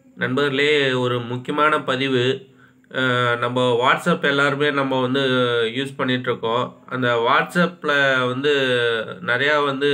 நண்பர்களே ஒரு முக்கியமான பதிவு அஹ் நம்ம வாட்ஸ்அப் எல்லாருமே நம்ம வந்து யூஸ் பண்ணிகிட்ருக்கோம் அந்த வாட்ஸ்அப்பில் வந்து நிறையா வந்து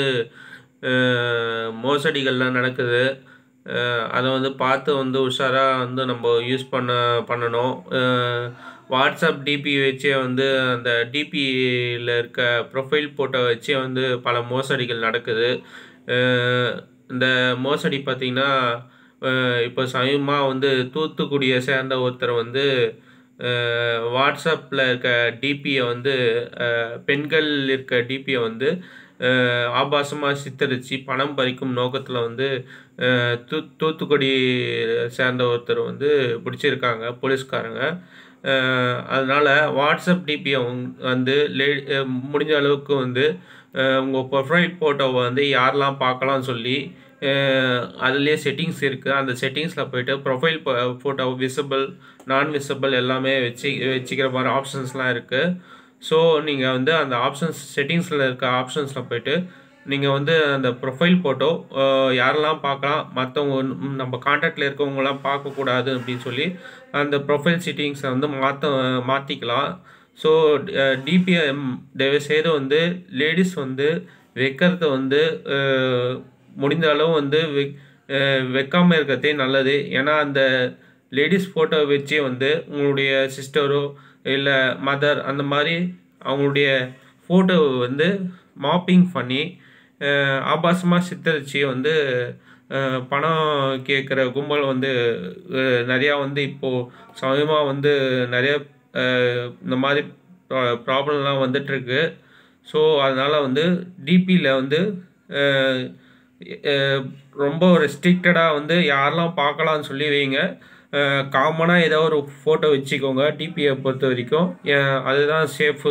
அஹ் மோசடிகள்லாம் நடக்குது அஹ் அதை வந்து பார்த்து வந்து உஷாராக வந்து நம்ம யூஸ் பண்ண பண்ணணும் அஹ் வாட்ஸ்அப் டிபி வச்சே வந்து அந்த டிபியில் இருக்க ப்ரொஃபைல் ஃபோட்டோ வச்சே வந்து பல மோசடிகள் நடக்குது அஹ் இந்த மோசடி பார்த்திங்கன்னா இப்போ சமயமாக வந்து தூத்துக்குடியை சேர்ந்த ஒருத்தர் வந்து வாட்ஸ்அப்பில் இருக்க டிபியை வந்து அஹ், பெண்கள் இருக்க டிபியை வந்து ஆபாசமாக சித்தரித்து பணம் பறிக்கும் நோக்கத்தில் வந்து அஹ், தூ தூத்துக்குடி சேர்ந்த ஒருத்தர் வந்து பிடிச்சிருக்காங்க போலீஸ்காரங்க அஹ், அதனால வாட்ஸ்அப் டிபியை வந்து லே அஹ், முடிஞ்ச அளவுக்கு வந்து உங்கள் ப்ரொஃபைல் ஃபோட்டோவை வந்து யாரெல்லாம் பார்க்கலாம்னு சொல்லி அதுலேயே செட்டிங்ஸ் இருக்குது அந்த செட்டிங்ஸில் போயிட்டு ப்ரொஃபைல் ஃபோட்டோ விசிபிள் நான் விசிபிள் எல்லாமே வச்சு வச்சுக்கிற மாதிரி ஆப்ஷன்ஸ்லாம் இருக்குது ஸோ நீங்கள் வந்து அந்த ஆப்ஷன்ஸ் செட்டிங்ஸில் இருக்க ஆப்ஷன்ஸில் போயிட்டு நீங்கள் வந்து அந்த ப்ரொஃபைல் ஃபோட்டோ யாரெல்லாம் பார்க்கலாம் மற்றவங்க நம்ம காண்டாக்டில் இருக்கவங்களாம் பார்க்கக்கூடாது அப்படின்னு சொல்லி அந்த ப்ரொஃபைல் செட்டிங்ஸை வந்து மாற்ற மாற்றிக்கலாம் ஸோ டிபிஎம் தயவுசெய்து வந்து லேடிஸ் வந்து வைக்கிறத வந்து அஹ், முடிந்த அளவு வந்து வெக் வைக்காமல் இருக்கிறதே நல்லது ஏன்னா அந்த லேடிஸ் ஃபோட்டோ வச்சே வந்து உங்களுடைய சிஸ்டரோ இல்லை மதர் அந்த மாதிரி அவங்களுடைய ஃபோட்டோவை வந்து மாப்பிங் பண்ணி அஹ், ஆபாசமாக சித்தரித்து வந்து அஹ், பணம் கேட்குற கும்பல் வந்து அஹ், நிறையா வந்து இப்போது சமயமாக வந்து நிறைய அஹ், இந்த மாதிரி ப்ராப்ளம்லாம் வந்துட்டுருக்கு ஸோ அதனால் வந்து டிபியில் வந்து அஹ், அஹ், ரொம்ப ரெஸ்ட்ரிக்டடாக வந்து யாரெல்லாம் பார்க்கலாம்னு சொல்லி வைங்க காமனாக ஏதோ ஒரு ஃபோட்டோ வச்சுக்கோங்க டிபியை பொறுத்த வரைக்கும் அஹ், அதுதான் சேஃபு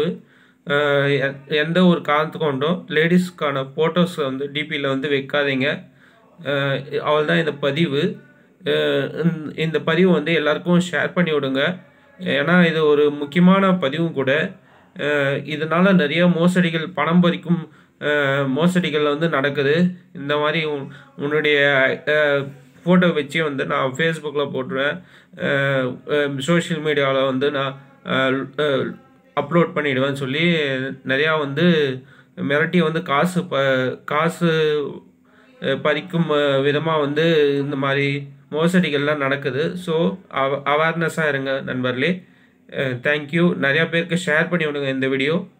எந்த ஒரு காரணத்து கொண்டும் லேடிஸ்க்கான ஃபோட்டோஸ் வந்து டிபியில் வந்து வைக்காதீங்க அவள் தான் இந்த பதிவு அஹ், இந்த- இந்த பதிவு வந்து எல்லாருக்கும் ஷேர் பண்ணி விடுங்க ஏன்னா இது ஒரு முக்கியமான பதிவும் கூட அஹ், இதனால நிறைய மோசடிகள் பணம் பறிக்கும் அஹ், மோசடிகள் வந்து நடக்குது இந்த மாதிரி உன்- உன்னுடைய ஃபோட்டோ வச்சு வந்து நான் ஃபேஸ்புக்கில் போட்டுருவேன் சோஷியல் மீடியாவில் வந்து நான் அப்லோட் பண்ணிடுவேன்னு சொல்லி நிறையா வந்து மிரட்டி வந்து காசு ப காசு அஹ், பறிக்கும் விதமாக வந்து இந்த மாதிரி மோசடிகள்லாம் நடக்குது ஸோ அவ அவேர்னஸாக இருங்க நண்பர்களே தேங்க்யூ நிறையா பேருக்கு ஷேர் பண்ணி விடுங்க இந்த வீடியோ